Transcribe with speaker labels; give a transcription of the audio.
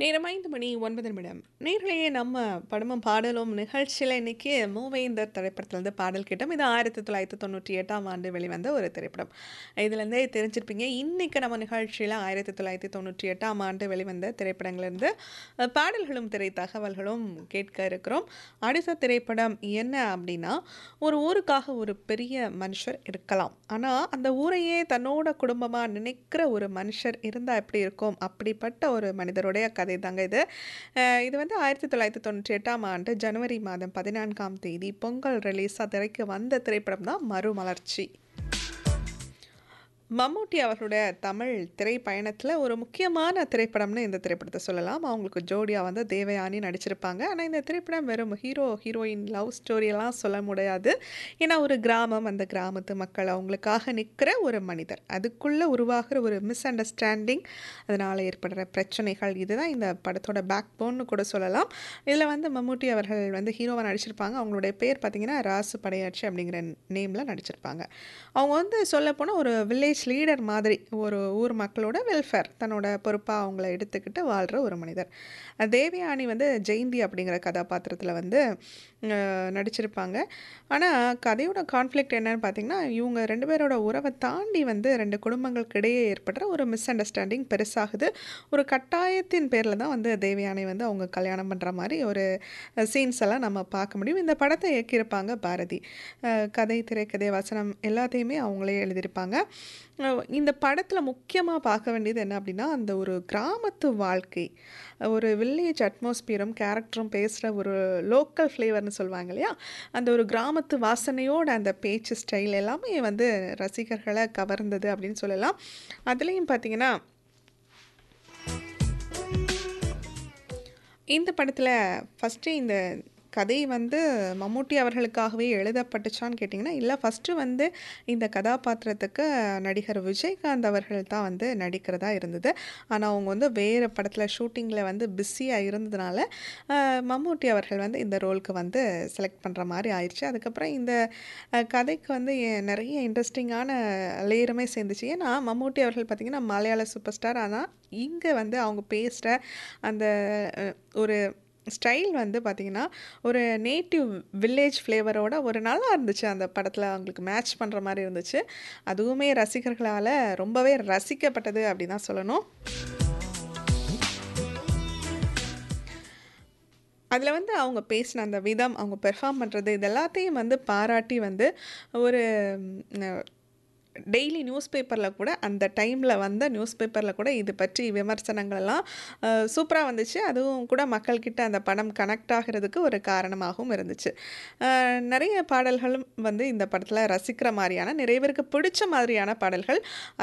Speaker 1: நேரம் ஐந்து மணி ஒன்பது நிமிடம் நேர்களையே நம்ம படமும் பாடலும் நிகழ்ச்சியில் இன்னைக்கு மூவேந்தர் திரைப்படத்திலேருந்து பாடல் கேட்டோம் இது ஆயிரத்தி தொள்ளாயிரத்தி தொண்ணூற்றி எட்டாம் ஆண்டு வெளிவந்த ஒரு திரைப்படம் இதுலேருந்தே தெரிஞ்சிருப்பீங்க இன்னைக்கு நம்ம நிகழ்ச்சியில் ஆயிரத்தி தொள்ளாயிரத்தி தொண்ணூற்றி எட்டாம் ஆண்டு வெளிவந்த திரைப்படங்கள்லேருந்து அஹ், பாடல்களும் திரை தகவல்களும் கேட்க இருக்கிறோம் அடுத்த திரைப்படம் என்ன அப்படின்னா ஒரு ஊருக்காக ஒரு பெரிய மனுஷர் இருக்கலாம் ஆனால் அந்த ஊரையே தன்னோட குடும்பமாக நினைக்கிற ஒரு மனுஷர் இருந்தால் எப்படி இருக்கும் அப்படிப்பட்ட ஒரு மனிதருடைய கதை தாங்க இது அஹ் இது வந்து ஆயிரத்தி தொள்ளாயிரத்தி தொண்ணூற்றி எட்டாம் ஆண்டு ஜனவரி மாதம் பதினான்காம் தேதி பொங்கல் ரிலீஸாக திரைக்கு வந்த திரைப்படம் தான் மறுமலர்ச்சி மம்முட்டி அவர்களுடைய தமிழ் திரைப்பயணத்தில் ஒரு முக்கியமான திரைப்படம்னு இந்த திரைப்படத்தை சொல்லலாம் அவங்களுக்கு ஜோடியாக வந்து தேவயானி நடிச்சிருப்பாங்க ஆனால் இந்த திரைப்படம் வெறும் ஹீரோ ஹீரோயின் லவ் ஸ்டோரியெல்லாம் சொல்ல முடியாது ஏன்னா ஒரு கிராமம் அந்த கிராமத்து மக்கள் அவங்களுக்காக நிற்கிற ஒரு மனிதர் அதுக்குள்ளே உருவாகிற ஒரு மிஸ் அண்டர்ஸ்டாண்டிங் அதனால் ஏற்படுற பிரச்சனைகள் இதுதான் இந்த படத்தோட பேக் போன்னு கூட சொல்லலாம் இதில் வந்து மம்முட்டி அவர்கள் வந்து ஹீரோவாக நடிச்சிருப்பாங்க அவங்களுடைய பேர் பார்த்தீங்கன்னா ராசு படையாட்சி அப்படிங்கிற நேமில் நடிச்சிருப்பாங்க அவங்க வந்து சொல்லப்போனால் ஒரு வில்லேஜ் லீடர் மாதிரி ஒரு ஊர் மக்களோட வெல்ஃபேர் தன்னோட பொறுப்பாக அவங்கள எடுத்துக்கிட்டு வாழ்கிற ஒரு மனிதர் அஹ் தேவயானி வந்து ஜெயந்தி அப்படிங்கிற கதாபாத்திரத்தில் வந்து அஹ், நடிச்சிருப்பாங்க ஆனால் கதையோட கான்ஃப்ளிக்ட் என்னன்னு பார்த்தீங்கன்னா இவங்க ரெண்டு பேரோட உறவை தாண்டி வந்து ரெண்டு குடும்பங்களுக்கு இடையே ஏற்படுற ஒரு மிஸ் அண்டர்ஸ்டாண்டிங் பெருசாகுது ஒரு கட்டாயத்தின் பேரில் தான் வந்து தேவயானி வந்து அவங்க கல்யாணம் பண்ணுற மாதிரி ஒரு சீன்ஸ் எல்லாம் நம்ம பார்க்க முடியும் இந்த படத்தை இயக்கியிருப்பாங்க பாரதி அஹ் கதை திரைக்கதை வசனம் எல்லாத்தையுமே அவங்களே எழுதியிருப்பாங்க அஹ் இந்த படத்தில் முக்கியமாக பார்க்க வேண்டியது என்ன அப்படின்னா அந்த ஒரு கிராமத்து வாழ்க்கை ஒரு வில்லேஜ் அட்மாஸ்பியரும் கேரக்டரும் பேசுகிற ஒரு லோக்கல் ஃப்ளேவர்னு சொல்லுவாங்க இல்லையா அந்த ஒரு கிராமத்து வாசனையோட அந்த பேச்சு ஸ்டைல் எல்லாமே வந்து ரசிகர்களை கவர்ந்தது அப்படின்னு சொல்லலாம் அதுலேயும் பார்த்தீங்கன்னா இந்த படத்தில் ஃபஸ்ட்டு இந்த கதை வந்து மம்முட்டி அவர்களுக்காகவே எழுதப்பட்டுச்சான்னு கேட்டிங்கன்னா இல்லை ஃபஸ்ட்டு வந்து இந்த கதாபாத்திரத்துக்கு நடிகர் விஜயகாந்த் அவர்கள் தான் வந்து நடிக்கிறதா இருந்தது ஆனால் அவங்க வந்து வேறு படத்தில் ஷூட்டிங்கில் வந்து பிஸியாக இருந்ததுனால அஹ், மம்முட்டி அவர்கள் வந்து இந்த ரோலுக்கு வந்து செலக்ட் பண்ணுற மாதிரி ஆயிடுச்சு அதுக்கப்புறம் இந்த அஹ், கதைக்கு வந்து எ- நிறைய இன்ட்ரெஸ்டிங்கான லேயருமே சேர்ந்துச்சு ஏன்னா மம்முட்டி அவர்கள் பார்த்திங்கன்னா மலையாள சூப்பர் ஸ்டார் ஆனால் இங்கே வந்து அவங்க பேசுகிற அந்த அஹ், ஒரு ஸ்டைல் வந்து பார்த்திங்கன்னா ஒரு நேட்டிவ் வில்லேஜ் ஃப்ளேவரோட ஒரு நல்லா இருந்துச்சு அந்த படத்தில் அவங்களுக்கு மேட்ச் பண்ணுற மாதிரி இருந்துச்சு அதுவுமே ரசிகர்களால் ரொம்பவே ரசிக்கப்பட்டது அப்படி தான் சொல்லணும் அதில் வந்து அவங்க பேசின அந்த விதம் அவங்க பெர்ஃபார்ம் பண்ணுறது இது எல்லாத்தையும் வந்து பாராட்டி வந்து ஒரு டெய்லி நியூஸ் பேப்பரில் கூட அந்த டைமில் வந்த நியூஸ் பேப்பரில் கூட இது பற்றி விமர்சனங்கள் எல்லாம் சூப்பராக வந்துச்சு அதுவும் கூட மக்கள்கிட்ட அந்த படம் கனெக்ட் ஆகிறதுக்கு ஒரு காரணமாகவும் இருந்துச்சு அஹ், நிறைய பாடல்களும் வந்து இந்த படத்தில் ரசிக்கிற மாதிரியான நிறைய பேருக்கு பிடிச்ச மாதிரியான பாடல்கள்